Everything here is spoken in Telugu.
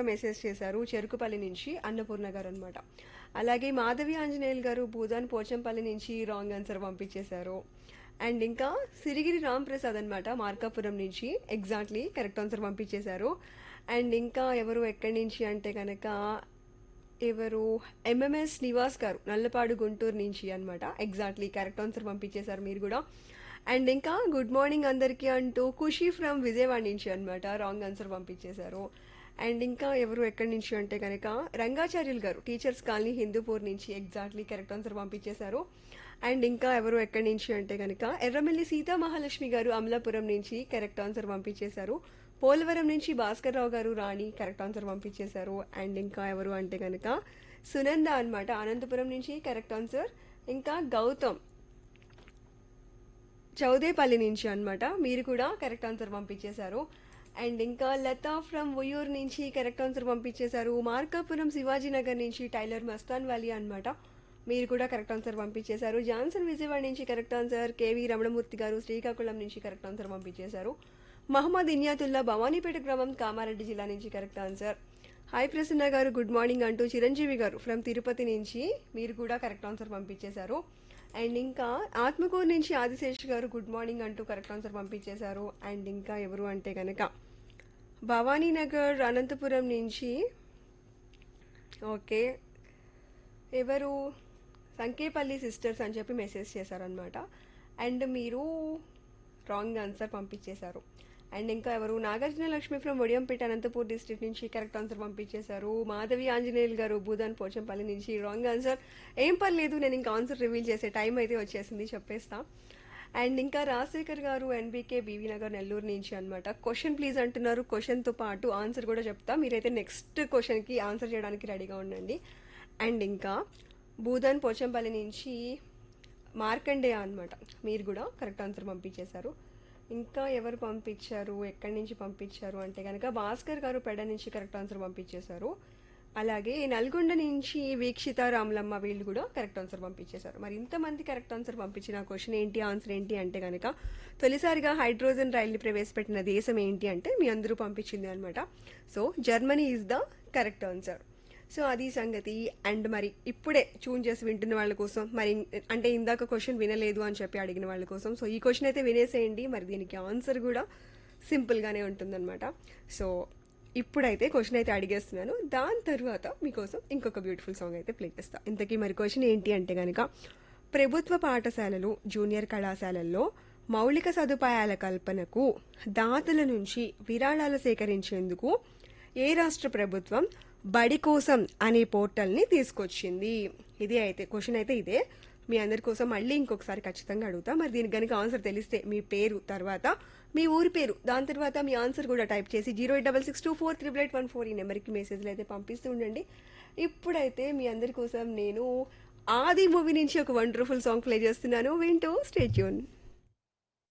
కూడా మెసేజ్ చేశారు చెరుకుపల్లి నుంచి అన్నపూర్ణ గారు అనమాట అలాగే మాధవి ఆంజనేయులు గారు భూదాన్ పోచంపల్లి నుంచి రాంగ్ ఆన్సర్ పంపించేశారు అండ్ ఇంకా సిరిగిరి రామ్ ప్రసాద్ అనమాట మార్కాపురం నుంచి ఎగ్జాక్ట్లీ కరెక్ట్ ఆన్సర్ పంపించేశారు అండ్ ఇంకా ఎవరు ఎక్కడి నుంచి అంటే కనుక ఎవరు ఎంఎంఎస్ నివాస్ గారు నల్లపాడు గుంటూరు నుంచి అనమాట ఎగ్జాక్ట్లీ కరెక్ట్ ఆన్సర్ పంపించేశారు మీరు కూడా అండ్ ఇంకా గుడ్ మార్నింగ్ అందరికీ అంటూ ఖుషి ఫ్రమ్ విజయవాడ నుంచి అనమాట రాంగ్ ఆన్సర్ పంపించేశారు అండ్ ఇంకా ఎవరు ఎక్కడి నుంచి అంటే కనుక రంగాచార్యులు గారు టీచర్స్ కాలనీ హిందూపూర్ నుంచి ఎగ్జాక్ట్లీ కరెక్ట్ ఆన్సర్ పంపించేశారు అండ్ ఇంకా ఎవరు ఎక్కడి నుంచి అంటే కనుక ఎర్రమిల్లి సీతా మహాలక్ష్మి గారు అమలాపురం నుంచి కరెక్ట్ ఆన్సర్ పంపించేశారు పోలవరం నుంచి భాస్కర్ రావు గారు రాణి కరెక్ట్ ఆన్సర్ పంపించేశారు అండ్ ఇంకా ఎవరు అంటే కనుక సునంద అనమాట అనంతపురం నుంచి కరెక్ట్ ఆన్సర్ ఇంకా గౌతమ్ చౌదేపల్లి నుంచి అన్నమాట మీరు కూడా కరెక్ట్ ఆన్సర్ పంపించేశారు అండ్ ఇంకా లతా ఫ్రమ్ ఉయూర్ నుంచి కరెక్ట్ ఆన్సర్ పంపించేశారు మార్కాపురం శివాజీనగర్ నుంచి టైలర్ మస్తాన్ వాలీ అన్నమాట మీరు కూడా కరెక్ట్ ఆన్సర్ పంపించేశారు జాన్సన్ విజయవాడ నుంచి కరెక్ట్ ఆన్సర్ కేవీ రమణమూర్తి గారు శ్రీకాకుళం నుంచి కరెక్ట్ ఆన్సర్ పంపించేశారు మహమ్మద్ ఇన్యాతుల్లా భవానీపేట గ్రామం కామారెడ్డి జిల్లా నుంచి కరెక్ట్ ఆన్సర్ హాయ్ ప్రసన్న గారు గుడ్ మార్నింగ్ అంటూ చిరంజీవి గారు ఫ్రమ్ తిరుపతి నుంచి మీరు కూడా కరెక్ట్ ఆన్సర్ పంపించేశారు అండ్ ఇంకా ఆత్మకూరు నుంచి ఆదిశేష్ గారు గుడ్ మార్నింగ్ అంటూ కరెక్ట్ ఆన్సర్ పంపించేశారు అండ్ ఇంకా ఎవరు అంటే కనుక భవానీనగర్ అనంతపురం నుంచి ఓకే ఎవరు సంకేపల్లి సిస్టర్స్ అని చెప్పి మెసేజ్ చేశారనమాట అండ్ మీరు రాంగ్ ఆన్సర్ పంపించేశారు అండ్ ఇంకా ఎవరు నాగార్జున లక్ష్మి ఫ్రమ్ ఒడియంపేట అనంతపూర్ డిస్ట్రిక్ట్ నుంచి కరెక్ట్ ఆన్సర్ పంపించేశారు మాధవి ఆంజనేయులు గారు భూదాన్ పోచంపల్లి నుంచి రాంగ్ ఆన్సర్ ఏం పర్లేదు నేను ఇంకా ఆన్సర్ రివీల్ చేసే టైం అయితే వచ్చేసింది చెప్పేస్తా అండ్ ఇంకా రాజశేఖర్ గారు ఎన్బీకే బీవీ నగర్ నెల్లూరు నుంచి అనమాట క్వశ్చన్ ప్లీజ్ అంటున్నారు క్వశ్చన్తో పాటు ఆన్సర్ కూడా చెప్తా మీరైతే నెక్స్ట్ క్వశ్చన్కి ఆన్సర్ చేయడానికి రెడీగా ఉండండి అండ్ ఇంకా భూదాన్ పోచంపల్లి నుంచి మార్కండేయ అనమాట మీరు కూడా కరెక్ట్ ఆన్సర్ పంపించేశారు ఇంకా ఎవరు పంపించారు ఎక్కడి నుంచి పంపించారు అంటే కనుక భాస్కర్ గారు పెడ నుంచి కరెక్ట్ ఆన్సర్ పంపించేశారు అలాగే నల్గొండ నుంచి వీక్షిత రాములమ్మ వీళ్ళు కూడా కరెక్ట్ ఆన్సర్ పంపించేశారు మరి ఇంతమంది కరెక్ట్ ఆన్సర్ పంపించిన క్వశ్చన్ ఏంటి ఆన్సర్ ఏంటి అంటే కనుక తొలిసారిగా హైడ్రోజన్ రైల్ని ప్రవేశపెట్టిన దేశం ఏంటి అంటే మీ అందరూ పంపించింది అనమాట so Germany is the correct answer so అది సంగతి అండ్ మరి ఇప్పుడే చూన్ చేసి వింటున్న వాళ్ళ కోసం మరి అంటే ఇందాక క్వశ్చన్ వినలేదు అని చెప్పి అడిగిన వాళ్ళ కోసం సో ఈ క్వశ్చన్ అయితే వినేసేయండి మరి దీనికి ఆన్సర్ కూడా సింపుల్గానే ఉంటుందన్నమాట సో ఇప్పుడైతే క్వశ్చన్ అయితే అడిగేస్తున్నాను దాని తర్వాత మీకోసం ఇంకొక బ్యూటిఫుల్ సాంగ్ అయితే ప్లే చేస్తా ఇంతకీ మరి క్వశ్చన్ ఏంటి అంటే కనుక ప్రభుత్వ పాఠశాలలు జూనియర్ కళాశాలల్లో మౌలిక సదుపాయాల కల్పనకు దాతల నుంచి విరాళాలు సేకరించేందుకు ఏ రాష్ట్ర ప్రభుత్వం బడి కోసం అనే పోర్టల్ని తీసుకొచ్చింది ఇది అయితే క్వశ్చన్ అయితే ఇదే మీ అందరి కోసం మళ్ళీ ఇంకొకసారి ఖచ్చితంగా అడుగుతా మరి దీనికి కనుక ఆన్సర్ తెలిస్తే మీ పేరు తర్వాత మీ ఊరి పేరు దాని తర్వాత మీ ఆన్సర్ కూడా టైప్ చేసి zero eight double six two four triple eight one four ఈ నెంబర్కి మెసేజ్లు అయితే పంపిస్తూ ఉండండి ఇప్పుడైతే మీ అందరి కోసం నేను ఆది మూవీ నుంచి ఒక వండర్ఫుల్ సాంగ్ ప్లే చేస్తున్నాను వింటూ స్టేట్యూన్